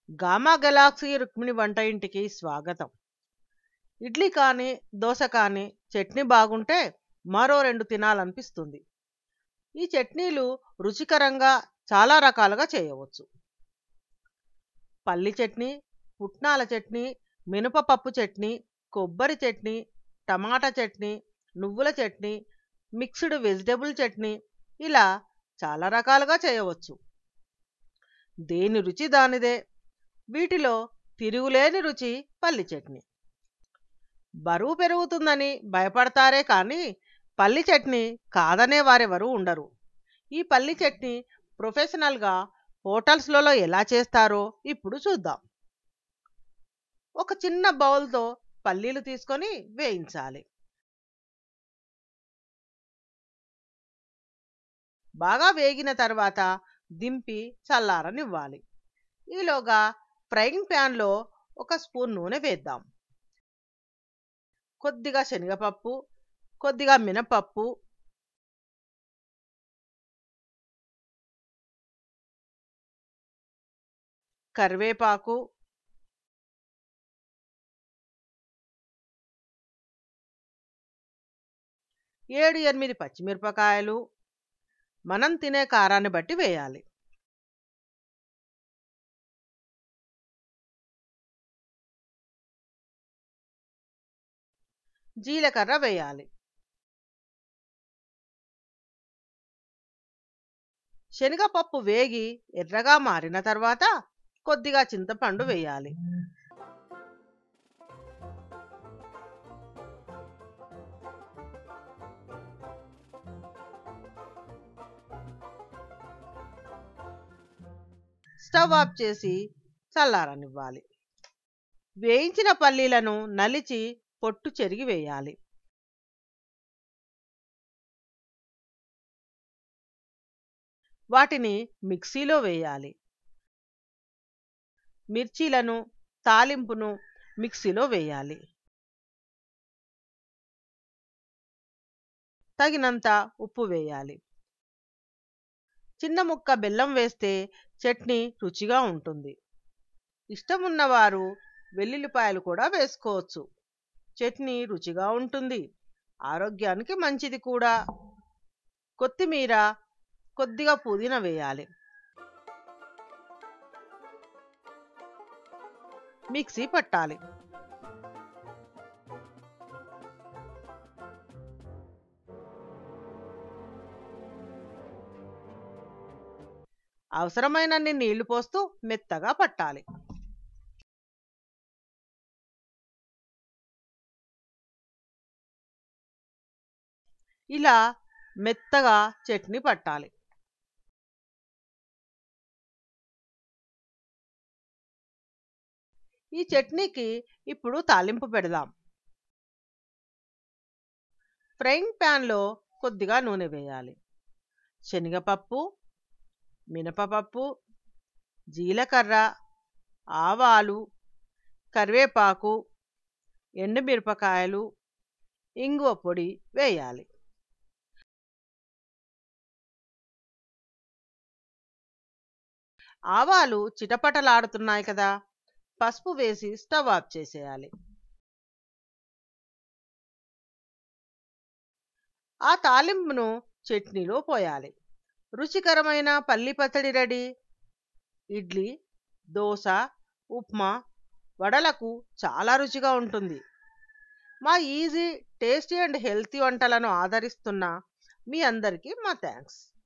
gamma Galaxy Rukmini వంట ఇంటికి స్వాగతం ఇడ్లీ కానీ దోశ కానీ చట్నీ బాగుంటే మరో రెండు తినాలనిపిస్తుంది ఈ చట్నీలు రుచికరంగా చాలా రకాలుగా చేయవచ్చు పల్లి చట్నీ పుట్నాల చట్నీ మినపపప్పు చట్నీ కొబ్బరి చట్నీ టమాటా చట్నీ నువ్వుల చట్నీ మిక్స్డ్ వెజిటబుల్ చట్నీ ఇలా చాలా రకాలుగా చేయవచ్చు దేని రుచి దానిదే వీటిలో తిరుగులేని రుచి పల్లి చట్నీ బరువు పెరుగుతుందని భయపడతారే కానీ పల్లి చట్నీ కాదనే వారెవరూ ఉండరు ఈ పల్లి చట్నీ ప్రొఫెషనల్గా హోటల్స్లలో ఎలా చేస్తారో ఇప్పుడు చూద్దాం ఒక చిన్న బౌల్తో పల్లీలు తీసుకొని వేయించాలి బాగా వేగిన తర్వాత దింపి చల్లారనివ్వాలి ఈలోగా ఫ్రైయింగ్ ప్యాన్లో ఒక స్పూన్ నూనె వేద్దాం కొద్దిగా శనగపప్పు కొద్దిగా మినపప్పు కరివేపాకు ఏడు ఎనిమిది పచ్చిమిరపకాయలు మనం తినే కారాన్ని బట్టి వేయాలి జీలకర్ర వేయాలి శనగపప్పు వేగి ఎర్రగా మారిన తర్వాత కొద్దిగా చింతపండు వేయాలి స్టవ్ ఆఫ్ చేసి చల్లారనివ్వాలి వేయించిన పల్లీలను నలిచి పొట్టు చెరిగి వేయాలి వాటిని మిక్సీలో వేయాలి మిర్చీలను తాలింపును మిక్సీలో వేయాలి తగినంత ఉప్పు వేయాలి చిన్న ముక్క బెల్లం వేస్తే చట్నీ రుచిగా ఉంటుంది ఇష్టం ఉన్నవారు వెల్లుల్లిపాయలు కూడా వేసుకోవచ్చు చట్నీ రుచిగా ఉంటుంది ఆరోగ్యానికి మంచిది కూడా కొత్తిమీర కొద్దిగా పుదీనా వేయాలి మిక్సీ పట్టాలి అవసరమైనన్ని నీళ్లు పోస్తూ మెత్తగా పట్టాలి ఇలా మెత్తగా చట్నీ పట్టాలి ఈ చట్నీకి ఇప్పుడు తాలింపు పెడదాం ఫ్రైయింగ్ ప్యాన్లో కొద్దిగా నూనె వేయాలి శనగపప్పు మినపపప్పు జీలకర్ర ఆవాలు కరివేపాకు ఎండుమిరపకాయలు ఇంగువ పొడి వేయాలి ఆవాలు చిటపటలాడుతున్నాయి కదా పసుపు వేసి స్టవ్ ఆఫ్ చేసేయాలి ఆ తాలింపును చట్నీలో పోయాలి రుచికరమైన పల్లి పచ్చడి రెడీ ఇడ్లీ దోశ ఉప్మా వడలకు చాలా రుచిగా ఉంటుంది మా ఈజీ టేస్టీ అండ్ హెల్తీ వంటలను ఆదరిస్తున్న మీ అందరికీ మా థ్యాంక్స్